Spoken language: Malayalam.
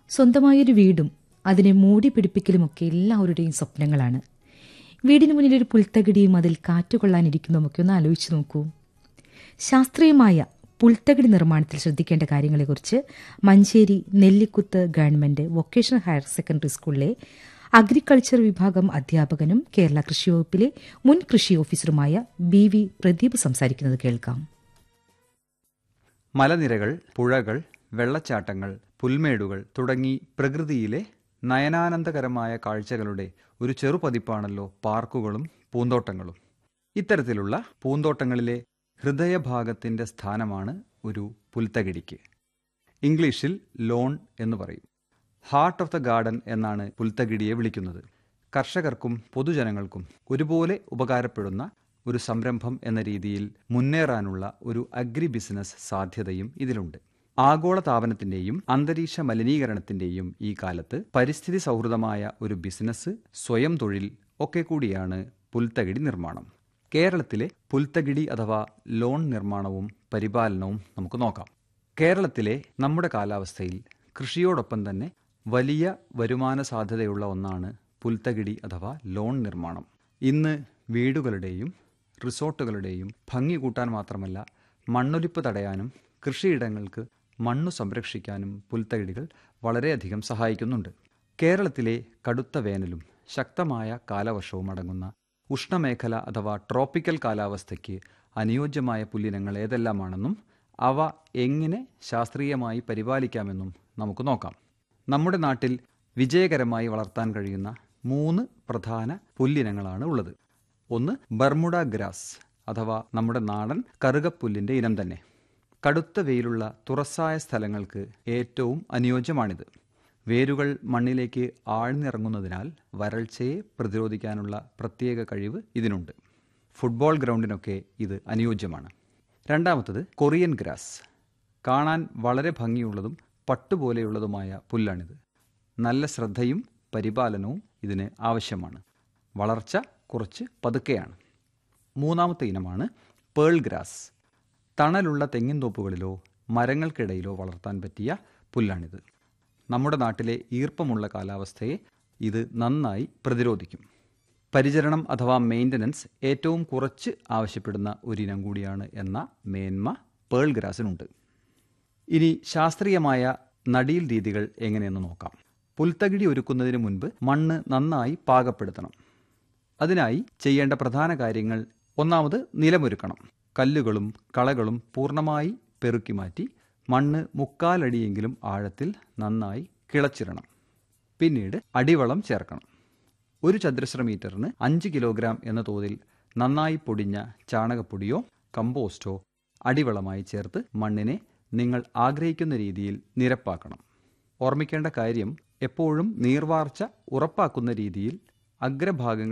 സ്വന്തമായൊരു വീടും അതിനെ മൂടി പിടിപ്പിക്കലുമൊക്കെ എല്ലാവരുടെയും സ്വപ്നങ്ങളാണ് വീടിന് മുന്നിൽ ഒരു പുൽത്തകിടിയും അതിൽ കാറ്റുകൊള്ളാനിരിക്കുന്നതുമൊക്കെ ഒന്ന് ആലോചിച്ച് നോക്കൂ ശാസ്ത്രീയമായ പുൽത്തകിടി നിർമ്മാണത്തിൽ ശ്രദ്ധിക്കേണ്ട കാര്യങ്ങളെക്കുറിച്ച് Manjeri Nellikuth government vocational higher secondary സ്കൂളിലെ അഗ്രികൾച്ചർ വിഭാഗം അധ്യാപകനും കേരള കൃഷി വകുപ്പിലെ മുൻ കൃഷി ഓഫീസറുമായ ബി വി പ്രദീപ് സംസാരിക്കുന്നത് കേൾക്കാം മലനിരകൾ പുഴകൾ വെള്ളച്ചാട്ടങ്ങൾ പുൽമേടുകൾ തുടങ്ങി പ്രകൃതിയിലെ നയനാനന്ദകരമായ കാഴ്ചകളുടെ ഒരു ചെറുപതിപ്പാണല്ലോ പാർക്കുകളും പൂന്തോട്ടങ്ങളും ഇത്തരത്തിലുള്ള പൂന്തോട്ടങ്ങളിലെ ഹൃദയഭാഗത്തിന്റെ സ്ഥാനമാണ് ഒരു പുൽത്തകിടിക്ക് ഇംഗ്ലീഷിൽ ലോൺ എന്ന് പറയും ഹാർട്ട് ഓഫ് ദ ഗാർഡൻ എന്നാണ് പുൽത്തകിടിയെ വിളിക്കുന്നത് കർഷകർക്കും പൊതുജനങ്ങൾക്കും ഒരുപോലെ ഉപകാരപ്പെടുന്ന ഒരു സംരംഭം എന്ന രീതിയിൽ മുന്നേറാനുള്ള ഒരു അഗ്രി ബിസിനസ് സാധ്യതയും ഇതിലുണ്ട് ആഗോള താപനത്തിന്റെയും അന്തരീക്ഷ മലിനീകരണത്തിന്റെയും ഈ കാലത്ത് പരിസ്ഥിതി സൗഹൃദമായ ഒരു ബിസിനസ് സ്വയം തൊഴിൽ ഒക്കെ കൂടിയാണ് പുൽത്തകിടി നിർമ്മാണം കേരളത്തിലെ പുൽത്തകിടി അഥവാ ലോൺ നിർമ്മാണവും പരിപാലനവും നമുക്ക് നോക്കാം കേരളത്തിലെ നമ്മുടെ കാലാവസ്ഥയിൽ കൃഷിയോടൊപ്പം തന്നെ വലിയ വരുമാന സാധ്യതയുള്ള ഒന്നാണ് പുൽത്തകിടി അഥവാ ലോൺ നിർമ്മാണം ഇന്ന് വീടുകളുടെയും റിസോർട്ടുകളുടെയും ഭംഗി കൂട്ടാൻ മാത്രമല്ല മണ്ണൊലിപ്പ് തടയാനും കൃഷിയിടങ്ങൾക്ക് മണ്ണു സംരക്ഷിക്കാനും പുൽത്തകിടികൾ വളരെയധികം സഹായിക്കുന്നുണ്ട് കേരളത്തിലെ കടുത്ത വേനലും ശക്തമായ കാലവർഷവും അടങ്ങുന്ന ഉഷ്ണമേഖല അഥവാ ട്രോപ്പിക്കൽ കാലാവസ്ഥയ്ക്ക് അനുയോജ്യമായ പുല്ലിനങ്ങൾ ഏതെല്ലാമാണെന്നും അവ എങ്ങനെ ശാസ്ത്രീയമായി പരിപാലിക്കാമെന്നും നമുക്ക് നോക്കാം നമ്മുടെ നാട്ടിൽ വിജയകരമായി വളർത്താൻ കഴിയുന്ന മൂന്ന് പ്രധാന പുല്ലിനങ്ങളാണ് ഉള്ളത് ഒന്ന് ബർമുഡ ഗ്രാസ് അഥവാ നമ്മുടെ നാടൻ കറുകപ്പുല്ലിന്റെ ഇനം തന്നെ കടുത്ത വെയിലുള്ള തുറസായ സ്ഥലങ്ങൾക്ക് ഏറ്റവും അനുയോജ്യമാണിത് വേരുകൾ മണ്ണിലേക്ക് ആഴ്ന്നിറങ്ങുന്നതിനാൽ വരൾച്ചയെ പ്രതിരോധിക്കാനുള്ള പ്രത്യേക കഴിവ് ഇതിനുണ്ട് ഫുട്ബോൾ ഗ്രൗണ്ടിനൊക്കെ ഇത് അനുയോജ്യമാണ് രണ്ടാമത്തത് കൊറിയൻ ഗ്രാസ് കാണാൻ വളരെ ഭംഗിയുള്ളതും പട്ടുപോലെയുള്ളതുമായ പുല്ലാണിത് നല്ല ശ്രദ്ധയും പരിപാലനവും ഇതിന് ആവശ്യമാണ് വളർച്ച കുറച്ച് പതുക്കെയാണ് മൂന്നാമത്തെ ഇനമാണ് പേൾ ഗ്രാസ് തണലുള്ള തെങ്ങിൻ തോപ്പുകളിലോ മരങ്ങൾക്കിടയിലോ വളർത്താൻ പറ്റിയ പുല്ലാണിത് നമ്മുടെ നാട്ടിലെ ഈർപ്പമുള്ള കാലാവസ്ഥയെ ഇത് നന്നായി പ്രതിരോധിക്കും പരിചരണം അഥവാ മെയിൻ്റനൻസ് ഏറ്റവും കുറച്ച് ആവശ്യപ്പെടുന്ന ഒരിനം കൂടിയാണ് എന്ന മേന്മ പേൾ ഗ്രാസിനുണ്ട് ഇനി ശാസ്ത്രീയമായ നടീൽ രീതികൾ എങ്ങനെയെന്ന് നോക്കാം പുൽത്തകിടി ഒരുക്കുന്നതിന് മുൻപ് മണ്ണ് നന്നായി പാകപ്പെടുത്തണം അതിനായി ചെയ്യേണ്ട പ്രധാന കാര്യങ്ങൾ ഒന്നാമത് നിലമൊരുക്കണം കല്ലുകളും കളകളും പൂർണ്ണമായി പെറുക്കി മാറ്റി മണ്ണ് മുക്കാലടിയെങ്കിലും ആഴത്തിൽ നന്നായി കിളച്ചിടണം പിന്നീട് അടിവളം ചേർക്കണം ഒരു ചതുരശ്ര മീറ്ററിന് അഞ്ച് കിലോഗ്രാം എന്ന തോതിൽ നന്നായി പൊടിഞ്ഞ ചാണകപ്പൊടിയോ കമ്പോസ്റ്റോ അടിവളമായി ചേർത്ത് മണ്ണിനെ നിങ്ങൾ ആഗ്രഹിക്കുന്ന രീതിയിൽ നിരപ്പാക്കണം ഓർമ്മിക്കേണ്ട കാര്യം എപ്പോഴും നീർവാർച്ച ഉറപ്പാക്കുന്ന രീതിയിൽ അഗ്രഭാഗങ്ങൾ